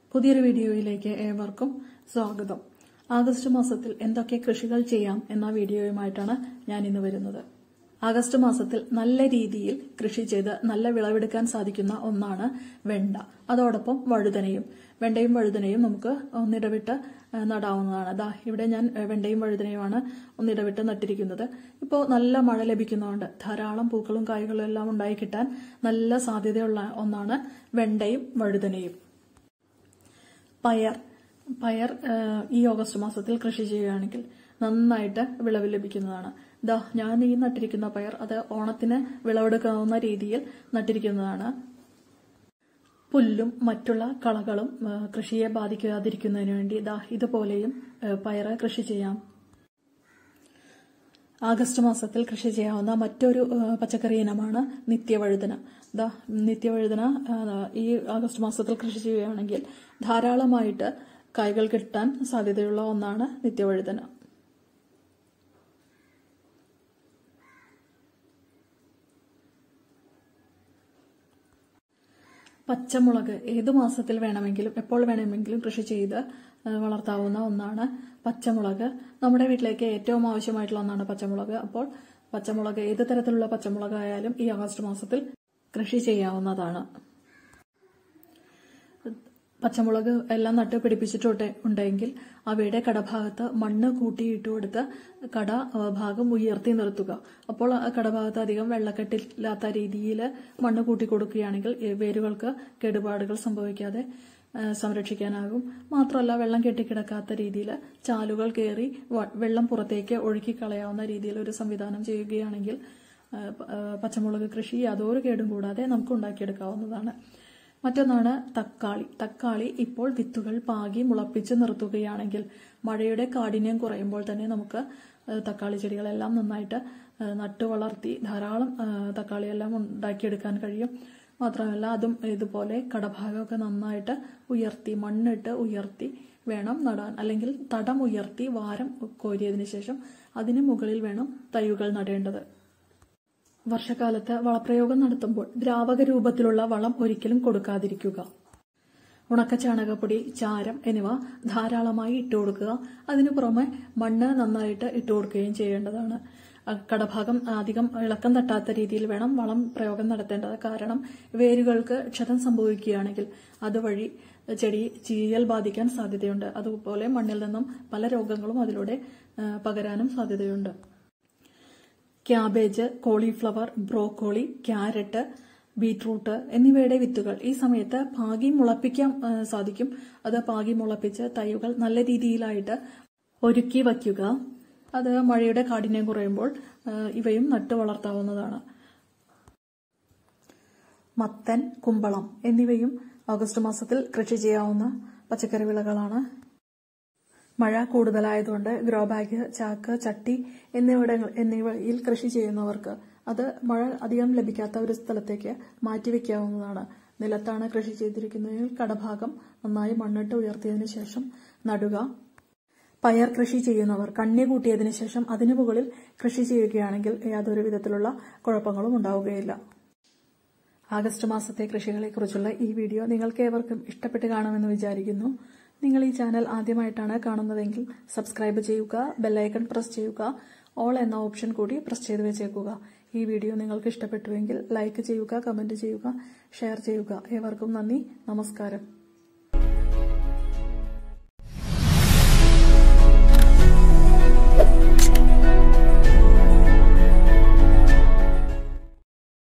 പുതിയൊരു വീഡിയോയിലേക്ക് ഏവർക്കും സ്വാഗതം ആഗസ്റ്റ് മാസത്തിൽ എന്തൊക്കെ കൃഷികൾ ചെയ്യാം എന്ന വീഡിയോയുമായിട്ടാണ് ഞാൻ ഇന്ന് വരുന്നത് ആഗസ്റ്റ് മാസത്തിൽ നല്ല രീതിയിൽ കൃഷി ചെയ്ത് നല്ല വിളവെടുക്കാൻ സാധിക്കുന്ന ഒന്നാണ് വെണ്ട അതോടൊപ്പം വഴുതനയും വെണ്ടയും വഴുതനയും നമുക്ക് ഒന്നിടവിട്ട് ഏഹ്, നടാവുന്നതാണ് ദാ ഇവിടെ ഞാൻ ഏഹ്, വെണ്ടയും വഴുതനയുമാണ് ഒന്നിടവിട്ട് നട്ടിരിക്കുന്നത് ഇപ്പോൾ നല്ല മഴ ലഭിക്കുന്നതുകൊണ്ട് ധാരാളം പൂക്കളും കായ്കളും എല്ലാം ഉണ്ടായി കിട്ടാൻ നല്ല സാധ്യതയുള്ള ഒന്നാണ് വെണ്ടയും വഴുതനയും പയർ പയർ ഏഹ്, ഈ ഓഗസ്റ്റ് മാസത്തിൽ കൃഷി ചെയ്യുകയാണെങ്കിൽ നന്നായിട്ട് വിളവ് ലഭിക്കുന്നതാണ് ദാ ഞാൻ ഈ നട്ടിരിക്കുന്ന പയർ അത് ഓണത്തിന് വിളവെടുക്കാവുന്ന രീതിയിൽ നട്ടിരിക്കുന്നതാണ് പുല്ലും മറ്റുള്ള കളകളും ഏഹ്, കൃഷിയെ ബാധിക്കാതിരിക്കുന്നതിന് വേണ്ടി ദാ ഇതുപോലെയും ഏഹ്, പയറ് കൃഷി ചെയ്യാം ആഗസ്റ്റ് മാസത്തിൽ കൃഷി ചെയ്യാവുന്ന മറ്റൊരു ഏഹ്, പച്ചക്കറി ഇനമാണ് നിത്യവഴുതന ദാ നിത്യവഴുതന ഏഹ്, ഈ ആഗസ്റ്റ് മാസത്തിൽ കൃഷി ചെയ്യുകയാണെങ്കിൽ ധാരാളമായിട്ട് കായ്കൾ കിട്ടാൻ സാധ്യതയുള്ള ഒന്നാണ് നിത്യവഴുതന പച്ചമുളക് ഏത് മാസത്തിൽ വേണമെങ്കിലും എപ്പോൾ വേണമെങ്കിലും കൃഷി ചെയ്ത് ആ, വളർത്താവുന്ന ഒന്നാണ് പച്ചമുളക് നമ്മുടെ വീട്ടിലേക്ക് ഏറ്റവും ആവശ്യമായിട്ടുള്ള ഒന്നാണ് പച്ചമുളക് അപ്പോൾ പച്ചമുളക് ഏത് തരത്തിലുള്ള പച്ചമുളക് ആയാലും ഈ ആഗസ്റ്റ് മാസത്തിൽ കൃഷി ചെയ്യാവുന്നതാണ് പച്ചമുളക് എല്ലാം നട്ട് പിടിപ്പിച്ചിട്ടുണ്ട് ഉണ്ടെങ്കിൽ അവയുടെ കടഭാഗത്ത് മണ്ണ് കൂട്ടിയിട്ട് കൊടുത്ത് കട ആ, ഭാഗം ഉയർത്തി നിർത്തുക അപ്പോൾ ആ കടഭാഗത്ത് അധികം വെള്ളക്കെട്ടില്ലാത്ത രീതിയിൽ മണ്ണ് കൂട്ടി കൊടുക്കുകയാണെങ്കിൽ ഈ വേരുകൾക്ക് കേടുപാടുകൾ സംഭവിക്കാതെ ആ, സംരക്ഷിക്കാനാകും മാത്രമല്ല വെള്ളം കെട്ടിക്കിടക്കാത്ത രീതിയിൽ ചാലുകൾ കയറി വ- വെള്ളം പുറത്തേക്ക് ഒഴുക്കി കളയാവുന്ന രീതിയിൽ ഒരു സംവിധാനം ചെയ്യുകയാണെങ്കിൽ ആ, പ- ആ, പച്ചമുളക് കൃഷി യാതൊരു കേടും കൂടാതെ നമുക്ക് ഉണ്ടാക്കിയെടുക്കാവുന്നതാണ് മറ്റൊന്നാണ് തക്കാളി തക്കാളി ഇപ്പോൾ വിത്തുകൾ പാകി മുളപ്പിച്ച് നിർത്തുകയാണെങ്കിൽ മഴയുടെ കാഠിന്യം കുറയുമ്പോൾ തന്നെ നമുക്ക് ഏഹ്, തക്കാളി ചെടികളെല്ലാം നന്നായിട്ട് ഏഹ്, നട്ടു വളർത്തി ധാരാളം ഏഹ്, തക്കാളിയെല്ലാം ഉണ്ടാക്കിയെടുക്കാൻ കഴിയും മാത്രമല്ല അതും ഇതുപോലെ കടഭാഗമൊക്കെ നന്നായിട്ട് ഉയർത്തി മണ്ണിട്ട് ഉയർത്തി വേണം നടാൻ അല്ലെങ്കിൽ തടം ഉയർത്തി വാരം കോരിയതിനു ശേഷം അതിന് മുകളിൽ വേണം തൈകൾ നടേണ്ടത് വർഷകാലത്ത് വളപ്രയോഗം നടത്തുമ്പോൾ ദ്രാവക രൂപത്തിലുള്ള വളം ഒരിക്കലും കൊടുക്കാതിരിക്കുക ഉണക്ക ചാണകപ്പൊടി ചാരം എന്നിവ ധാരാളമായി ഇട്ട് കൊടുക്കുക അതിനു പുറമെ മണ്ണ് നന്നായിട്ട് ഇട്ട് കൊടുക്കുകയും ചെയ്യേണ്ടതാണ് അഹ് കടഭാഗം അധികം ഇളക്കം തട്ടാത്ത രീതിയിൽ വേണം വളം പ്രയോഗം നടത്തേണ്ടത് കാരണം വേരുകൾക്ക് ക്ഷതം സംഭവിക്കുകയാണെങ്കിൽ അതുവഴി ചെടി ചീയൽ ബാധിക്കാൻ സാധ്യതയുണ്ട് അതുപോലെ മണ്ണിൽ നിന്നും പല രോഗങ്ങളും അതിലൂടെ ഏഹ്, പകരാനും സാധ്യതയുണ്ട് cabbage cauliflower broccoli carrot beetroot എന്നിവയുടെ വിത്തുകൾ ഈ സമയത്ത് പാകി മുളപ്പിക്കാൻ ആ, സാധിക്കും അത് പാകി മുളപ്പിച്ച് തൈകൾ നല്ല രീതിയിലായിട്ട് ഒരുക്കി വയ്ക്കുക അത് മഴയുടെ കാഠിന്യം കുറയുമ്പോൾ ആ, ഇവയും നട്ടു വളർത്താവുന്നതാണ് മത്തൻ കുമ്പളം എന്നിവയും ഓഗസ്റ്റ് മാസത്തിൽ കൃഷി ചെയ്യാവുന്ന പച്ചക്കറി വിളകളാണ് മഴ കൂടുതലായതുകൊണ്ട് ഗ്രോ ബാഗ് ചാക്ക് ചട്ടി എന്നിവിടെ എന്നിവയിൽ കൃഷി ചെയ്യുന്നവർക്ക് അത് മഴ അധികം ലഭിക്കാത്ത ഒരു സ്ഥലത്തേക്ക് മാറ്റിവെക്കാവുന്നതാണ് നിലത്താണ് കൃഷി ചെയ്തിരിക്കുന്നതെങ്കിൽ കടഭാഗം നന്നായി മണ്ണിട്ട് ഉയർത്തിയതിനു ശേഷം നടുക പയർ കൃഷി ചെയ്യുന്നവർ കണ്ണി കൂട്ടിയതിനു ശേഷം അതിനു മുകളിൽ കൃഷി ചെയ്യുകയാണെങ്കിൽ യാതൊരു വിധത്തിലുള്ള കുഴപ്പങ്ങളും ഉണ്ടാവുകയില്ല ആഗസ്റ്റ് മാസത്തെ കൃഷികളെക്കുറിച്ചുള്ള ഈ വീഡിയോ നിങ്ങൾക്ക് ഏവർക്കും ഇഷ്ടപ്പെട്ട് കാണുമെന്ന് വിചാരിക്കുന്നു നിങ്ങൾ ഈ ചാനൽ ആദ്യമായിട്ടാണ് കാണുന്നതെങ്കിൽ സബ്സ്ക്രൈബ് ചെയ്യുക ബെല്ലൈക്കൺ പ്രസ് ചെയ്യുക ഓൾ എന്ന ഓപ്ഷൻ കൂടി പ്രസ് ചെയ്ത് വെച്ചേക്കുക ഈ വീഡിയോ നിങ്ങൾക്ക് ഇഷ്ടപ്പെട്ടുവെങ്കിൽ ലൈക്ക് ചെയ്യുക കമന്റ് ചെയ്യുക ഷെയർ ചെയ്യുക ഏവർക്കും നന്ദി നമസ്കാരം